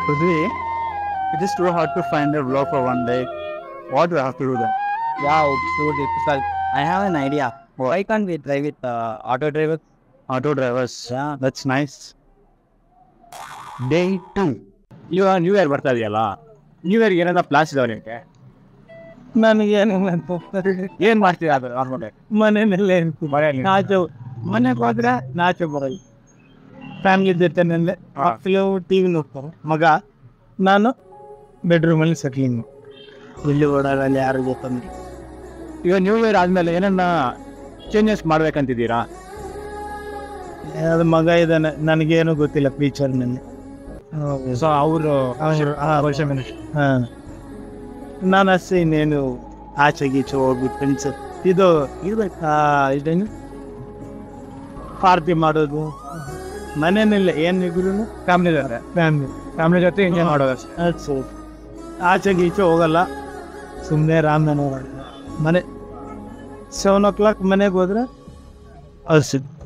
Pudvi, it is too hard to find a vlog for one day. What do I have to do then? Yeah, it's so difficult. I have an idea. Why can't we drive with uh, auto driver? Auto drivers. Yeah. That's nice. Day two. ಇವಾಗ new year ಬರ್ತಾ ಇದೆಯಲ್ಲ new ಇಯರ್ಗೆ ಏನಾದ್ರು plants ಇದಾವೆ ನಿಮಗೆ ನನಗೇನಿಲ್ಲ ಏನು ಮಾಡ್ತೀರಾ ಅದು ನಾರ್ಮಲ್ ಮನೆಯಲ್ಲೇ ಇರ್ತೀನಿ ಮನೆಯಲ್ಲಿ ನಾಚು ಮನೆಗೆ ಹೋದ್ರೆ ನಾಚು ಬರಲ್ಲ ಫ್ಯಾಮಿಲಿ ಜೊತೆ ನೆನ್ನೆ ಹಾ. ಮಕ್ಕಳು ಟಿ ವಿ ನೋಡ್ತಾರೆ ಮಗ ನಾನು ಬೆಡ್ರೂಮಲ್ಲಿ ಸೆಟ್ಲಿಂಗ್ ಇಲ್ಲಿ ಓಡಾಡಲ್ಲ ಯಾರು ಗೊತ್ತಂದ್ರೆ ಈಗ ನ್ಯೂ ಇಯರ್ ಆದ್ಮೇಲೆ ಏನನ್ನ ಚೇಂಜಸ್ ಮಾಡ್ಬೇಕಂತಿದ್ದೀರಾ ಅದು ಮಗ ಇದ್ದಾನೆ ನನಗೇನು ಗೊತ್ತಿಲ್ಲ ಫ್ಯೂಚರ್ನಲ್ಲಿ ಸೊ ಅವರು ಹಾಂ ನಾನು ಅಷ್ಟೇ ಇನ್ನೇನು ಆಚೆ ಗೀಚೆ ಹೋಗಿ ಫ್ರೆಂಡ್ಸ್ ಇದು ಇರ್ಬೇಕು ಇದೇನು ಪಾರ್ಟಿ ಮಾಡೋದು ಮನೆಯಲ್ಲ ಏನಿದ್ರು ಫ್ಯಾಮಿಲಿ ಜೊತೆ ಫ್ಯಾಮಿಲಿ ಫ್ಯಾಮಿಲಿ ಜೊತೆ ಎಂಜಾಯ್ ಮಾಡೋದು ಅಷ್ಟು ಆಚೆ ಗೀಚೆ ಹೋಗಲ್ಲ ಸುಮ್ಮನೆ ರಾಮನ ಮನೆ ಸೆವೆನ್ ಓ ಕ್ಲಾಕ್ ಮನೆಗೆ ಹೋದ್ರೆ ಅಷ್ಟು